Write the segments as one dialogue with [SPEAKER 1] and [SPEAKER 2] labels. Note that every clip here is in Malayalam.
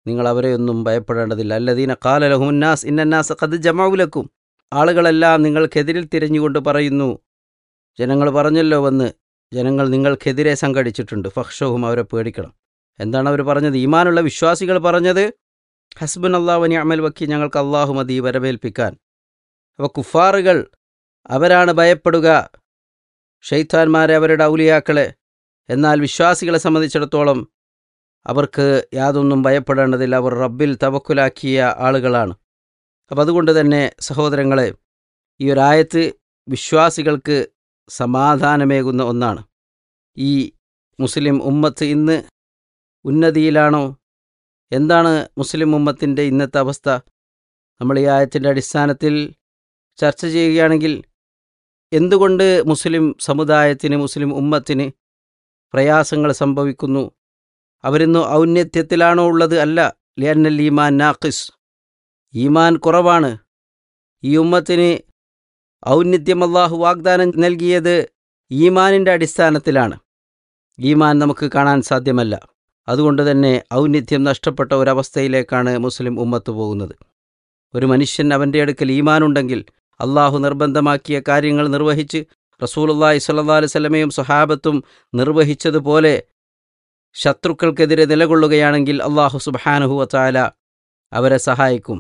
[SPEAKER 1] നിങ്ങൾ അവരെയൊന്നും ഭയപ്പെടേണ്ടതില്ല അല്ലദീന കാലലഹുന്നാസ് ഇന്നന്നാസ് കത് ജമാവുലക്കും ആളുകളെല്ലാം നിങ്ങൾക്കെതിരിൽ തിരഞ്ഞുകൊണ്ട് പറയുന്നു ജനങ്ങൾ പറഞ്ഞല്ലോ വന്ന് ജനങ്ങൾ നിങ്ങൾക്കെതിരെ സംഘടിച്ചിട്ടുണ്ട് ഫക്ഷവും അവരെ പേടിക്കണം എന്താണ് അവർ പറഞ്ഞത് ഈമാനുള്ള വിശ്വാസികൾ പറഞ്ഞത് ഹസ്ബൻ അള്ളാഹുവിനെ അമൽ വക്കി ഞങ്ങൾക്ക് അള്ളാഹു മതി വരവേൽപ്പിക്കാൻ അപ്പോൾ കുഫാറുകൾ അവരാണ് ഭയപ്പെടുക ഷെയ്ത്താന്മാരെ അവരുടെ ഔലിയാക്കളെ എന്നാൽ വിശ്വാസികളെ സംബന്ധിച്ചിടത്തോളം അവർക്ക് യാതൊന്നും ഭയപ്പെടേണ്ടതില്ല അവർ റബ്ബിൽ തവക്കുലാക്കിയ ആളുകളാണ് അപ്പം അതുകൊണ്ട് തന്നെ സഹോദരങ്ങളെ ഈ ഒരായത്ത് വിശ്വാസികൾക്ക് സമാധാനമേകുന്ന ഒന്നാണ് ഈ മുസ്ലിം ഉമ്മത്ത് ഇന്ന് ഉന്നതിയിലാണോ എന്താണ് മുസ്ലിം ഉമ്മത്തിൻ്റെ ഇന്നത്തെ അവസ്ഥ നമ്മൾ ഈ ആയത്തിൻ്റെ അടിസ്ഥാനത്തിൽ ചർച്ച ചെയ്യുകയാണെങ്കിൽ എന്തുകൊണ്ട് മുസ്ലിം സമുദായത്തിന് മുസ്ലിം ഉമ്മത്തിന് പ്രയാസങ്ങൾ സംഭവിക്കുന്നു അവരിന്ന് ഔന്നത്യത്തിലാണോ ഉള്ളത് അല്ല ലിയന്നൽ ഈമാൻ നാഖിസ് ഈമാൻ കുറവാണ് ഈ ഉമ്മത്തിന് ഔന്നത്യം അള്ളാഹു വാഗ്ദാനം നൽകിയത് ഈമാനിൻ്റെ അടിസ്ഥാനത്തിലാണ് ഈമാൻ നമുക്ക് കാണാൻ സാധ്യമല്ല അതുകൊണ്ട് തന്നെ ഔന്നത്യം നഷ്ടപ്പെട്ട ഒരവസ്ഥയിലേക്കാണ് മുസ്ലിം ഉമ്മത്ത് പോകുന്നത് ഒരു മനുഷ്യൻ അവൻ്റെ അടുക്കൽ ഈമാനുണ്ടെങ്കിൽ അള്ളാഹു നിർബന്ധമാക്കിയ കാര്യങ്ങൾ നിർവഹിച്ച് റസൂലുള്ളാഹി സ്വല്ലല്ലാഹു അലൈഹി വസല്ലമയും സ്വഹാബത്തും നിർവഹിച്ചതുപോലെ ശത്രുക്കൾക്കെതിരെ നിലകൊള്ളുകയാണെങ്കിൽ അള്ളാഹു സുബ്ഹാനഹു വതആല അവരെ സഹായിക്കും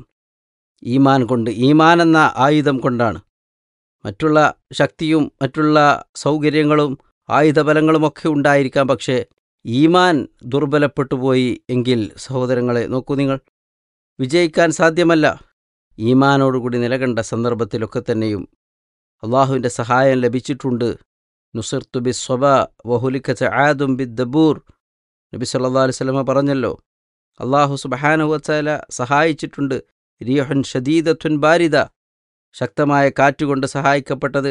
[SPEAKER 1] ഈമാൻ കൊണ്ട് ഈമാൻ എന്ന ആയുധം കൊണ്ടാണ് മറ്റുള്ള ശക്തിയും മറ്റുള്ള സൗകര്യങ്ങളും ആയുധബലങ്ങളുമൊക്കെ ഉണ്ടായിരിക്കാം പക്ഷേ ഈമാൻ ദുർബലപ്പെട്ടു പോയി എങ്കിൽ സഹോദരങ്ങളെ നോക്കൂ നിങ്ങൾ വിജയിക്കാൻ സാധ്യമല്ല ഈമാനോടുകൂടി നിലകണ്ട സന്ദർഭത്തിലൊക്കെ തന്നെയും അള്ളാഹുവിൻ്റെ സഹായം ലഭിച്ചിട്ടുണ്ട് നുസിർത്തു ബി സ്വബ വഹുലിക്കത്ത് ആദും ബി ദബൂർ നബി സല്ലാ അലൈഹി സ്വലമ പറഞ്ഞല്ലോ അള്ളാഹു സുബഹാനുവച്ചാല സഹായിച്ചിട്ടുണ്ട് റിയഹുൻ ഷദീദത്തുൻ ബാരിദ ശക്തമായ കാറ്റുകൊണ്ട് സഹായിക്കപ്പെട്ടത്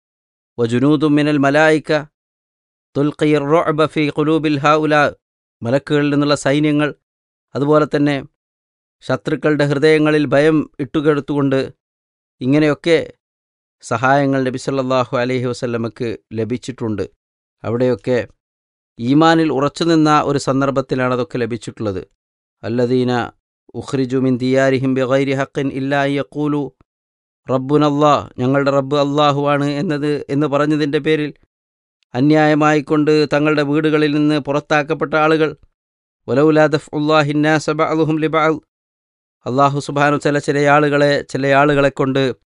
[SPEAKER 1] വജുനൂദും മിനൽ മലായിക്ക തുൽഖിർ റൊഅബ ഫി ഖുലൂബിൽ ഹൗല മലക്കുകളിൽ നിന്നുള്ള സൈന്യങ്ങൾ അതുപോലെ തന്നെ ശത്രുക്കളുടെ ഹൃദയങ്ങളിൽ ഭയം ഇട്ടുകെടുത്തുകൊണ്ട് ഇങ്ങനെയൊക്കെ സഹായങ്ങൾ നബി സല്ലല്ലാഹു അലൈഹി വസല്ലമക്ക് ലഭിച്ചിട്ടുണ്ട് അവിടെയൊക്കെ ഈമാനിൽ ഉറച്ചുനിന്ന ഒരു സന്ദർഭത്തിലാണ് അതൊക്കെ ലഭിച്ചിട്ടുള്ളത് അല്ലദീന ഉഖ്രിജു മിൻ ദിയാരിഹിം ബിഗൈരി ഹഖിൻ ഇല്ലാ യഖൂലു റബ്ബുനല്ലാ ഞങ്ങളുടെ റബ്ബ് അള്ളാഹുവാണ് എന്നത് എന്ന് പറഞ്ഞതിൻ്റെ പേരിൽ അന്യായമായിക്കൊണ്ട് തങ്ങളുടെ വീടുകളിൽ നിന്ന് പുറത്താക്കപ്പെട്ട ആളുകൾ വലൗലാദഫ് ഉല്ലാഹിന്നാസബഅലുഹും ലിബഅൽ അള്ളാഹു സുബാനു ചില ചില ആളുകളെ ചില ആളുകളെ കൊണ്ട്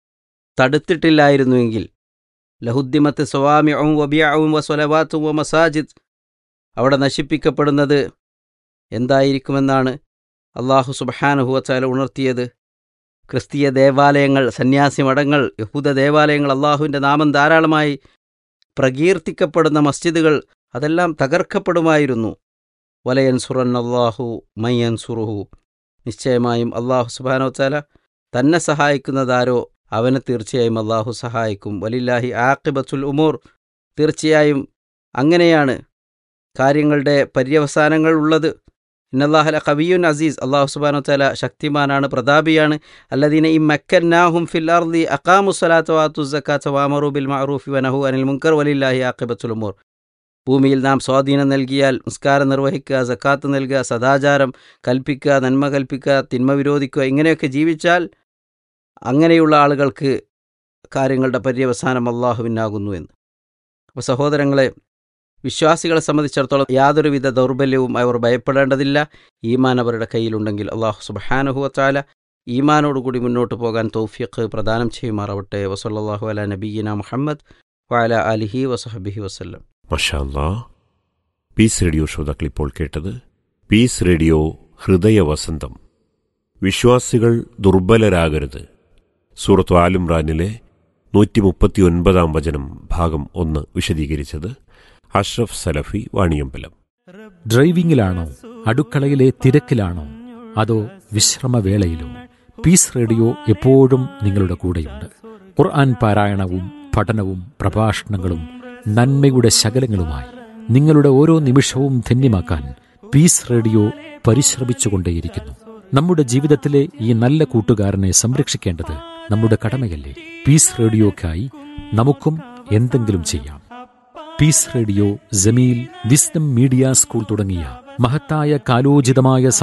[SPEAKER 1] തടുത്തിട്ടില്ലായിരുന്നുവെങ്കിൽ ലഹുദ്ദിമത്ത് സ്വവാമിയും വബിയാവും വസ്വലവാത്തും വ മസാജിദ് അവിടെ നശിപ്പിക്കപ്പെടുന്നത് എന്തായിരിക്കുമെന്നാണ് അള്ളാഹു സുബഹാനുഹുവച്ചാല ഉണർത്തിയത് ക്രിസ്തീയ ദേവാലയങ്ങൾ സന്യാസി മഠങ്ങൾ യഹൂദ ദേവാലയങ്ങൾ അള്ളാഹുവിൻ്റെ നാമം ധാരാളമായി പ്രകീർത്തിക്കപ്പെടുന്ന മസ്ജിദുകൾ അതെല്ലാം തകർക്കപ്പെടുമായിരുന്നു വലയൻസുറൻ അള്ളാഹു മയ്യൻസുറുഹു നിശ്ചയമായും അള്ളാഹു സുബാനോച്ചാല തന്നെ സഹായിക്കുന്നതാരോ അവനെ തീർച്ചയായും അള്ളാഹു സഹായിക്കും വലില്ലാഹി ആക്കിബത്തുൽ ഉമൂർ തീർച്ചയായും അങ്ങനെയാണ് കാര്യങ്ങളുടെ പര്യവസാനങ്ങൾ ഉള്ളത് ഇന്നല്ലാഹല കവിയുൻ അസീസ് അള്ളാഹു സുബാനു തല ശക്തിമാനാണ് പ്രതാപിയാണ് അല്ലദീന ഈ മക്കന്നാഹും ഫിൽ അർദി അഖാമു സ്വലാത്ത് വാത്തു സക്കാത്ത് വാമറു ബിൽ മഅറൂഫി വനഹു അനിൽ മുങ്കർ വലില്ലാഹി ആക്കിബത്തുൽ ഉമൂർ ഭൂമിയിൽ നാം സ്വാധീനം നൽകിയാൽ നിസ്കാരം നിർവഹിക്കുക സക്കാത്ത് നൽകുക സദാചാരം കൽപ്പിക്കുക നന്മ കൽപ്പിക്കുക തിന്മ വിരോധിക്കുക ഇങ്ങനെയൊക്കെ ജീവിച്ചാൽ അങ്ങനെയുള്ള ആളുകൾക്ക് കാര്യങ്ങളുടെ പര്യവസാനം അള്ളാഹുവിനാകുന്നു എന്ന് അപ്പോൾ സഹോദരങ്ങളെ വിശ്വാസികളെ സംബന്ധിച്ചിടത്തോളം യാതൊരുവിധ ദൗർബല്യവും അവർ ഭയപ്പെടേണ്ടതില്ല ഈമാൻ അവരുടെ കയ്യിലുണ്ടെങ്കിൽ അള്ളാഹു സുബഹാനുഹുവത്താല ഈമാനോടുകൂടി മുന്നോട്ട് പോകാൻ തൗഫീഖ് പ്രദാനം ചെയ്യുമാറാവട്ടെ വസല്ലാഹു അല നബീന മുഹമ്മദ് വാല അലിഹി വസഹബിഹി വസ്ല്ലം
[SPEAKER 2] മഷാല്ലാ പീസ് റേഡിയോ ശ്രോതാക്കൾ ഇപ്പോൾ കേട്ടത് പീസ് റേഡിയോ ഹൃദയവസന്തം വിശ്വാസികൾ ദുർബലരാകരുത് സൂറത്ത് ആലുംറാനിലെ നൂറ്റി മുപ്പത്തിയൊൻപതാം വചനം ഭാഗം ഒന്ന് വിശദീകരിച്ചത് അഷ്റഫ് സലഫി വാണിയമ്പലം
[SPEAKER 3] ഡ്രൈവിംഗിലാണോ അടുക്കളയിലെ തിരക്കിലാണോ അതോ വിശ്രമവേളയിലോ പീസ് റേഡിയോ എപ്പോഴും നിങ്ങളുടെ കൂടെയുണ്ട് ഖുർആൻ പാരായണവും പഠനവും പ്രഭാഷണങ്ങളും നന്മയുടെ ശകലങ്ങളുമായി നിങ്ങളുടെ ഓരോ നിമിഷവും ധന്യമാക്കാൻ പീസ് റേഡിയോ പരിശ്രമിച്ചുകൊണ്ടേയിരിക്കുന്നു നമ്മുടെ ജീവിതത്തിലെ ഈ നല്ല കൂട്ടുകാരനെ സംരക്ഷിക്കേണ്ടത് നമ്മുടെ കടമയല്ലേ പീസ് റേഡിയോക്കായി നമുക്കും എന്തെങ്കിലും ചെയ്യാം peace radio Jameel wisdom media school തുടങ്ങിയ മഹത്തായ കാലോചിതമായ